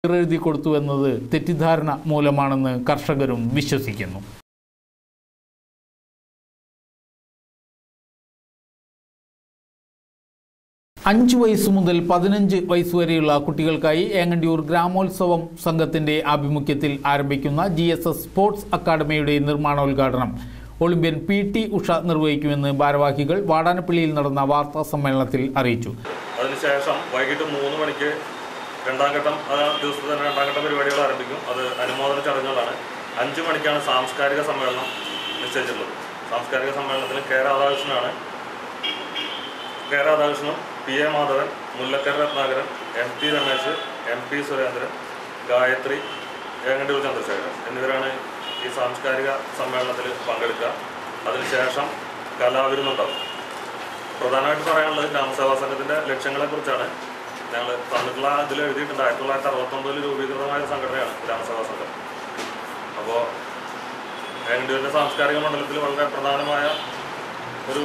എഴുതി കൊടുത്തു എന്നത് തെറ്റിദ്ധാരണ മൂലമാണെന്ന് കർഷകരും വിശ്വസിക്കുന്നു അഞ്ച് വയസ്സ് മുതൽ പതിനഞ്ച് വയസ്സ് വരെയുള്ള കുട്ടികൾക്കായി ഏങ്ങണ്ടിയൂർ ഗ്രാമോത്സവം സംഘത്തിന്റെ ആഭിമുഖ്യത്തിൽ ആരംഭിക്കുന്ന ജി എസ് എസ് സ്പോർട്സ് അക്കാദമിയുടെ നിർമ്മാണോദ്ഘാടനം ഒളിമ്പ്യൻ പി ടി ഉഷ നിർവഹിക്കുമെന്ന് ഭാരവാഹികൾ വാടാനപ്പള്ളിയിൽ നടന്ന വാർത്താ സമ്മേളനത്തിൽ അറിയിച്ചു അതിനുശേഷം വൈകിട്ട് മൂന്ന് മണിക്ക് രണ്ടാം ഘട്ടം ആ ദിവസത്തെ തന്നെ രണ്ടാം ഘട്ടം പരിപാടികൾ ആരംഭിക്കും അത് അനുമോദന ചടങ്ങുകളാണ് അഞ്ച് മണിക്കാണ് സാംസ്കാരിക സമ്മേളനം നിശ്ചയിച്ചിട്ടുള്ളത് സാംസ്കാരിക സമ്മേളനത്തിന് കെ രാധാകൃഷ്ണനാണ് കെ രാധാകൃഷ്ണനും P A Madhavan Mullakkara Ratnakaran M T Ramesh M P Surendran Gayathri Engandiyur Chandrasekharan എന്നിവരാണ് ഈ സാംസ്കാരിക സമ്മേളനത്തിൽ പങ്കെടുക്കുക അതിനുശേഷം കലാവിരുന്നുണ്ടാവും പ്രധാനമായിട്ട് പറയാനുള്ളത് ഗ്രാമസഭാ സംഘത്തിന്റെ ലക്ഷ്യങ്ങളെ കുറിച്ചാണ് ഞങ്ങൾ തന്നിട്ടുള്ള ഇതിൽ എഴുതിയിട്ടുണ്ട് ആയിരത്തി തൊള്ളായിരത്തി അറുപത്തൊമ്പതിൽ രൂപീകൃതമായ ഒരു സംഘടനയാണ് ഗ്രാമസഭാ സംഘം അപ്പോൾ ഏങ്ങണ്ടിയൂരിന്റെ സാംസ്കാരിക മണ്ഡലത്തിൽ വളരെ പ്രധാനമായ ഒരു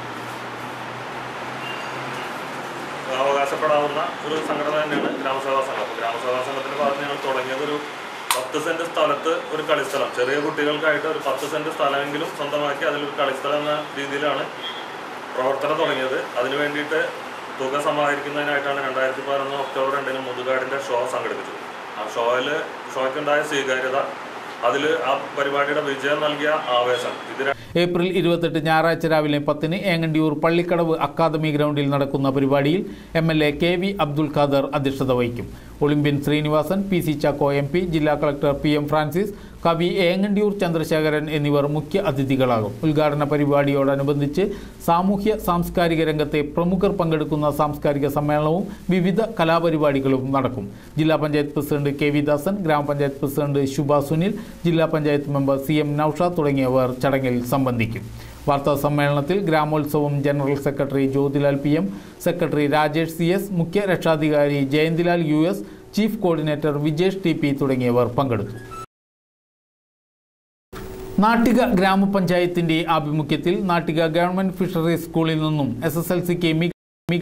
അവകാശപ്പെടാവുന്ന ഒരു സംഘടന തന്നെയാണ് ഗ്രാമസഭാ സംഘം അപ്പോൾ ഗ്രാമസഭാ സംഘത്തിന്റെ ഭാഗത്ത് ഞങ്ങൾ തുടങ്ങിയത് ഒരു പത്ത് സെന്റ് സ്ഥലത്ത് ഒരു കളിസ്ഥലം ചെറിയ കുട്ടികൾക്കായിട്ട് ഒരു പത്ത് സെന്റ് സ്ഥലമെങ്കിലും സ്വന്തമാക്കി അതിലൊരു കളിസ്ഥലം എന്ന രീതിയിലാണ് പ്രവർത്തനം തുടങ്ങിയത് അതിനു വേണ്ടിയിട്ട് തുക സമാഹരിക്കുന്നതിനായിട്ടാണ് രണ്ടായിരത്തി പതിനൊന്ന് ഒക്ടോബർ രണ്ടിന് മുതുകാടിന്റെ ഷോ സംഘടിപ്പിച്ചത് ആ ഷോയിൽ ഷോയ്ക്കുണ്ടായ സ്വീകാര്യത അതിൽ ആ പരിപാടിയുടെ വിജയം നൽകിയ ആവേശം ഇത് ഏപ്രിൽ ഇരുപത്തെട്ട് ഞായറാഴ്ച രാവിലെ പത്തിന് ഏങ്ങണ്ടിയൂർ പള്ളിക്കടവ് അക്കാദമി ഗ്രൗണ്ടിൽ നടക്കുന്ന പരിപാടിയിൽ M L A K V Abdul Khader അധ്യക്ഷത വഹിക്കും Olympian Sreenivasan P C Chacko M P ജില്ലാ കളക്ടർ പി എം ഫ്രാൻസിസ് കവി ഏങ്ങണ്ടിയൂർ ചന്ദ്രശേഖരൻ എന്നിവർ മുഖ്യ അതിഥികളാകും ഉദ്ഘാടന പരിപാടിയോടനുബന്ധിച്ച് സാമൂഹ്യ സാംസ്കാരിക രംഗത്തെ പ്രമുഖർ പങ്കെടുക്കുന്ന സാംസ്കാരിക സമ്മേളനവും വിവിധ കലാപരിപാടികളും നടക്കും ജില്ലാ panchayat president K V Dasan ഗ്രാമപഞ്ചായത്ത് പ്രസിഡന്റ് ശുഭ സുനിൽ ജില്ലാ panchayat member C M Naushad തുടങ്ങിയവർ ചടങ്ങിൽ സംബന്ധിക്കും വാർത്താ സമ്മേളനത്തിൽ ഗ്രാമോത്സവം general secretary Jyothilal P M secretary Rajesh C S മുഖ്യ രക്ഷാധികാരി Jayanthilal U S chief coordinator Vijesh T P തുടങ്ങിയവർ പങ്കെടുത്തു നാട്ടിക ഗ്രാമപഞ്ചായത്തിന്റെ ആഭിമുഖ്യത്തിൽ നാട്ടിക ഗവൺമെന്റ് ഫിഷറീസ് സ്കൂളിൽ നിന്നും എസ് എസ് എൽ സിക്ക്